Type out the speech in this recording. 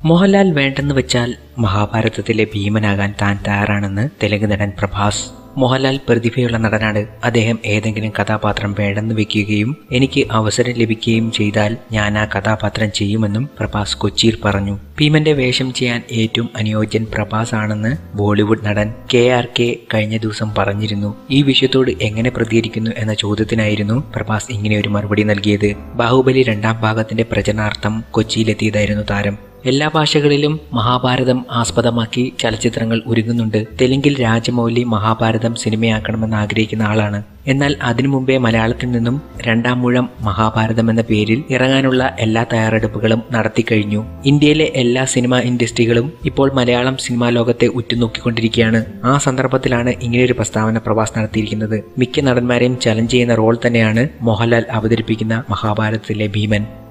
മോഹൻലാൽ വേണ്ടെന്ന് വെച്ചാൽ മഹാഭാരതത്തിലെ ഭീമനാകാൻ താൻ തയ്യാറാണെന്ന് തെലുങ്ക് നടൻ പ്രഭാസ് മോഹൻലാൽ പ്രതിഭയുള്ള നടനാണ് അദ്ദേഹം ഏതെങ്കിലും കഥാപാത്രം വേണ്ടെന്ന് വെക്കുകയും എനിക്ക് അവസരം ലഭിക്കുകയും ചെയ്താൽ ഞാൻ ആ കഥാപാത്രം ചെയ്യുമെന്നും പ്രഭാസ് കൊച്ചിയിൽ പറഞ്ഞു ഭീമന്റെ വേഷം ചെയ്യാൻ ഏറ്റവും അനുയോജ്യൻ പ്രഭാസ് ആണെന്ന് ബോളിവുഡ് നടൻ കെ ആർ കെ കഴിഞ്ഞ ദിവസം പറഞ്ഞിരുന്നു ഈ വിഷയത്തോട് എങ്ങനെ പ്രതികരിക്കുന്നു എന്ന ചോദ്യത്തിനായിരുന്നു പ്രഭാസ് ഇങ്ങനെ ഒരു മറുപടി നൽകിയത് ബാഹുബലി രണ്ടാം ഭാഗത്തിന്റെ പ്രചരണാർത്ഥം കൊച്ചിയിലെത്തിയതായിരുന്നു താരം എല്ലാ ഭാഷകളിലും മഹാഭാരതം ആസ്പദമാക്കി ചലച്ചിത്രങ്ങൾ ഒരുങ്ങുന്നുണ്ട് തെലുങ്കിൽ രാജമൗലി മഹാഭാരതം സിനിമയാക്കണമെന്ന് ആഗ്രഹിക്കുന്ന ആളാണ് എന്നാൽ അതിനു മുമ്പേ മലയാളത്തിൽ നിന്നും രണ്ടാം മുഴം മഹാഭാരതം എന്ന പേരിൽ ഇറങ്ങാനുള്ള എല്ലാ തയ്യാറെടുപ്പുകളും നടത്തിക്കഴിഞ്ഞു ഇന്ത്യയിലെ എല്ലാ സിനിമാ ഇൻഡസ്ട്രികളും ഇപ്പോൾ മലയാളം സിനിമാ ലോകത്തെ ഉറ്റുനോക്കിക്കൊണ്ടിരിക്കുകയാണ് ആ സന്ദർഭത്തിലാണ് ഇങ്ങനെയൊരു പ്രസ്താവന പ്രവാസ് നടത്തിയിരിക്കുന്നത് മിക്ക നടന്മാരെയും ചലഞ്ച് ചെയ്യുന്ന റോൾ തന്നെയാണ് മോഹൻലാൽ അവതരിപ്പിക്കുന്ന മഹാഭാരതത്തിലെ ഭീമൻ